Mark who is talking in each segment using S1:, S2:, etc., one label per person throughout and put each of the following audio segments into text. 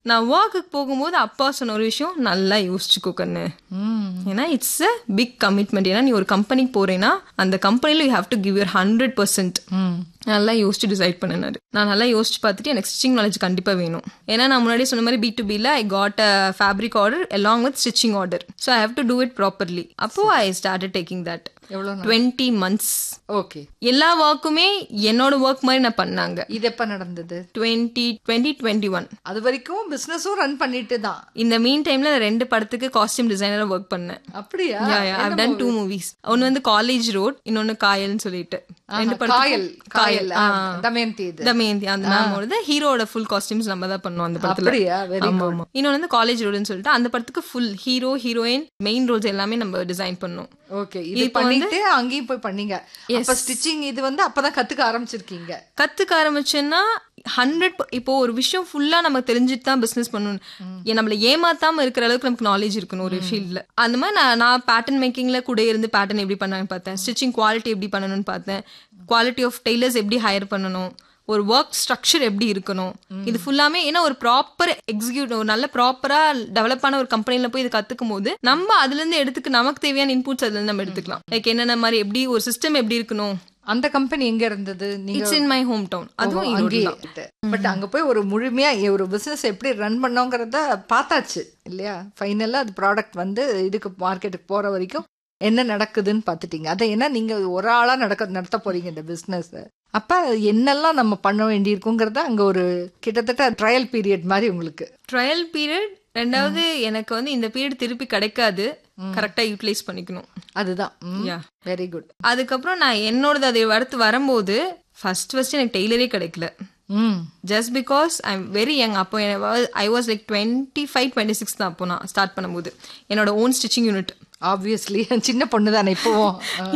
S1: நான் ஒர்க்குக்கு போகும்போது அப்பா சொன்ன ஒரு விஷயம் நல்லா யோசிச்சுக்கோ கண்ணு ஏன்னா இட்ஸ் அ பிக் கமிட்மெண்ட் ஏன்னா நீ ஒரு கம்பெனிக்கு போறேன்னா அந்த கம்பெனில you have to give your hundred percent நல்லா யோசிச்சு டிசைட் பண்ணினாரு நான் நல்லா யோசிச்சு பார்த்துட்டு எனக்கு ஸ்டிச்சிங் நாலேஜ் கண்டிப்பாக வேணும் ஏன்னா நான் முன்னாடி சொன்ன மாதிரி பி டு பியில் I got a fabric order along with stitching order so I have to do it properly அப்போ ஐ ஸ்டார்டட் டேக்கிங் தட்
S2: எவ்வளோ
S1: டுவெண்ட்டி மந்த்ஸ்
S2: ஓகே
S1: எல்லா ஒர்க்குமே என்னோட ஒர்க் மாதிரி நான் பண்ணாங்க
S2: இது எப்ப நடந்தது
S1: டுவெண்ட்டி டுவெண்ட்டி டுவெண்ட்டி ஒன்
S2: அது வரைக்கும் பிசினஸும் ரன் பண்ணிட்டு தான்
S1: இந்த மீன் டைம்ல ரெண்டு படத்துக்கு காஸ்டியூம் டிசைனரா ஒர்க் பண்ணேன்
S2: அப்படியா
S1: ஐவ் டன் டூ மூவிஸ் ஒன்னு வந்து காலேஜ் ரோட் இன்னொன்னு காயல்னு சொல்லிட்டு ரெண்டு
S2: காயல்
S1: படத்துக்கு
S2: காயல் ஆ, தமயந்தி இது
S1: தமயந்தி அந்த மேமோட ஹீரோட ஃபுல் காஸ்டியூம்ஸ் நம்ம தான் பண்ணோம் அந்த படத்துல
S2: அப்படியா வெரி
S1: ஆமா ஆமா இன்னொன்னு வந்து காலேஜ் ரோடுன்னு சொல்லிட்டு அந்த படத்துக்கு full hero heroine main roles எல்லாமே நம்ம டிசைன் பண்ணோம்
S2: ஓகே இது பண்ணிட்டு அங்கேயும் போய் பண்ணீங்க அப்ப ஸ்டிச்சிங் இது வந்து அப்பதான் கத்துக்க ஆரம்பிச்சிருக்கீங்க
S1: கத்துக்க ஆரம்பிச்சேன்னா ஹண்ட்ரட் இப்போ ஒரு விஷயம் ஃபுல்லா நம்ம தெரிஞ்சுட்டு தான் பிசினஸ் பண்ணணும் ஏன் நம்மள ஏமாத்தாம இருக்கிற அளவுக்கு நமக்கு நாலேஜ் இருக்கணும் ஒரு ஃபீல்ட்ல அந்த மாதிரி நான் நான் பேட்டர்ன் மேக்கிங்ல கூட இருந்து பேட்டர்ன் எப்படி பண்ணான்னு பார்த்தேன் ஸ்டிச்சிங் குவாலிட்டி எப்படி பண்ணணும்னு பார்த்தேன் குவாலிட்டி ஆஃப் டெய்லர்ஸ் எப்படி ஹையர் பண்ணணும் ஒரு ஒர்க் ஸ்ட்ரக்சர் எப்படி இருக்கணும் இது ஃபுல்லாமே ஏன்னா ஒரு ப்ராப்பர் எக்ஸிக்யூட் ஒரு நல்ல ப்ராப்பரா டெவலப் ஆன ஒரு கம்பெனில போய் இது கத்துக்கும் போது நம்ம அதுல இருந்து எடுத்துக்க நமக்கு தேவையான இன்புட்ஸ் அதுல இருந்து நம்ம எடுத்துக்கலாம் லைக் என்னென்ன மாதிரி எப்படி ஒரு சிஸ்டம் எப்படி இருக்கணும்
S2: அந்த கம்பெனி எங்க இருந்தது நீங்க
S1: it's in my home town அதுவும்
S2: அங்கேயே
S1: ஈரோடு தான்
S2: பட் அங்க போய் ஒரு முழுமையா ஒரு பிசினஸ் எப்படி ரன் பண்ணோங்கிறத பார்த்தாச்சு இல்லையா ஃபைனலா அது ப்ராடக்ட் வந்து இதுக்கு மார்க்கெட்டுக்கு போற வரைக்கும் என்ன நடக்குதுன்னு பார்த்துட்டீங்க அதை ஏன்னா நீங்க ஒரு ஆளா நடக்க நடத்த போறீங்க இந்த பிசினஸ் அப்ப என்னெல்லாம் நம்ம பண்ண வேண்டியிருக்குங்கிறத அங்க ஒரு கிட்டத்தட்ட ட்ரையல் பீரியட் மாதிரி உங்களுக்கு
S1: ட்ரையல் பீரியட் ரெண்டாவது எனக்கு வந்து இந்த பீரியட் திருப்பி கிடைக்காது கரெக்டா யூட்டிலைஸ் பண்ணிக்கணும்
S2: அதுதான்
S1: Yeah.
S2: வெரி குட்
S1: அதுக்கப்புறம் நான் என்னோடது அதை அடுத்து வரும்போது ஃபர்ஸ்ட் ஃபர்ஸ்ட் எனக்கு டெய்லரே கிடைக்கல
S2: ம்
S1: just because I am very young அப்போ I was like twenty five twenty six தான் அப்போ நான் ஸ்டார்ட் பண்ணும்போது என்னோட ஓன் ஸ்டிச்சிங் யூனிட்
S2: ஆப்வியஸ்லி சின்ன பொண்ணு தானே இப்போவும்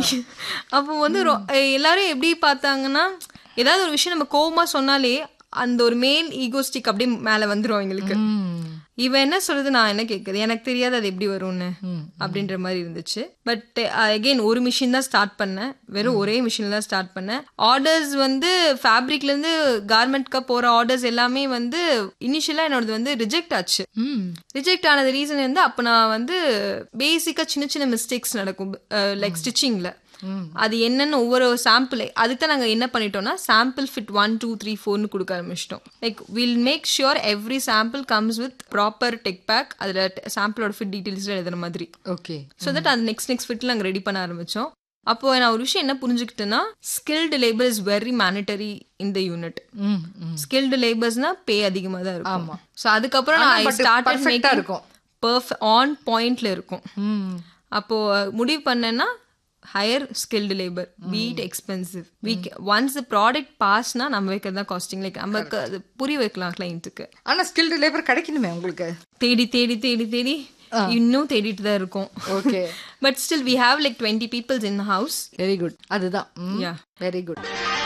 S1: அப்போ வந்து ரொ- எல்லாரும் எப்படி பார்த்தாங்கன்னா ஏதாவது ஒரு விஷயம் நம்ம கோவமா சொன்னாலே அந்த ஒரு மேல் ஈகோஸ்டிக் அப்படியே மேல வந்துரும் எங்களுக்கு இவன் என்ன சொல்றது நான் என்ன கேக்குது எனக்கு தெரியாது அது எப்படி வரும்னு அப்படின்ற மாதிரி இருந்துச்சு பட் அகைன் ஒரு மிஷின் தான் ஸ்டார்ட் பண்ணேன் வெறும் ஒரே மிஷின் தான் ஸ்டார்ட் பண்ணேன் ஆர்டர்ஸ் வந்து ஃபேப்ரிக்ல இருந்து கார்மெண்ட்க்கு போற ஆர்டர்ஸ் எல்லாமே வந்து இனிஷியலா என்னோடது வந்து ரிஜெக்ட் ஆச்சு ரிஜெக்ட் ஆனது ரீசன் வந்து அப்ப நான் வந்து பேசிக்கா சின்ன சின்ன மிஸ்டேக்ஸ் நடக்கும் லைக் ஸ்டிச்சிங்ல அது என்னன்னு ஒவ்வொரு சாம்பிள் அதுக்கு தான் நாங்கள் என்ன பண்ணிட்டோம்னா sample fit one two three ஃபோர்னு கொடுக்க ஆரம்பிச்சிட்டோம் like will make sure every sample comes with proper tech pack அதில் சாம்பிளோட ஃபிட் டீட்டெயில்ஸ் எழுதுற மாதிரி
S2: ஓகே
S1: ஸோ தட் அது நெக்ஸ்ட் நெக்ஸ்ட் ஃபிட்டில் நாங்கள் ரெடி பண்ண ஆரம்பிச்சோம் அப்போ நான் ஒரு விஷயம் என்ன புரிஞ்சுக்கிட்டேன்னா skilled labour is very mandatory இந்த யூனிட்
S2: ம் ம்
S1: ஸ்கில்டு லேபர்ஸ்னா பே அதிகமாக தான் இருக்கும்
S2: ஆமா.
S1: ஸோ அதுக்கப்புறம் நான்
S2: but
S1: ஸ்டார்ட்
S2: perfect ஆ இருக்கும்.
S1: பர்ஃபெக்ட் ஆன் பாயிண்ட்ல இருக்கும்
S2: ம்
S1: அப்போ முடிவு பண்ணேன்னா hire skilled labour be it expensive weak once the product பாஸ்னா நம்ம வைக்கிறது தான் காஸ்டிங் லைக் நமக்கு அது புரிய வைக்கலாம் கிளைண்ட்டுக்கு
S2: ஆனா ஸ்கில்டு லேபர் கிடைக்கணுமே உங்களுக்கு
S1: தேடி தேடி தேடி தேடி இன்னும் தேடிட்டு தான் இருக்கோம்
S2: okay
S1: but still we have like twenty peoples in house
S2: very good அதுதான்
S1: Yeah.
S2: வெரி குட்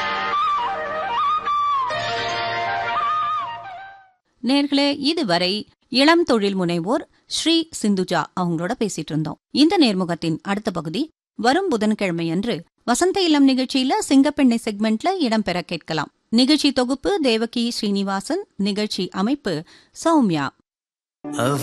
S3: நேர்களே இதுவரை இளம் தொழில் முனைவோர் ஸ்ரீ சிந்துஜா அவங்களோட பேசிட்டு இருந்தோம் இந்த நேர்முகத்தின் அடுத்த பகுதி வரும் புதன்கிழமையன்று வசந்த இளம் நிகழ்ச்சியில சிங்கப்பெண்ணை செக்மெண்ட்ல இடம்பெற கேட்கலாம் நிகழ்ச்சி தொகுப்பு தேவகி ஸ்ரீனிவாசன் நிகழ்ச்சி அமைப்பு சௌமியா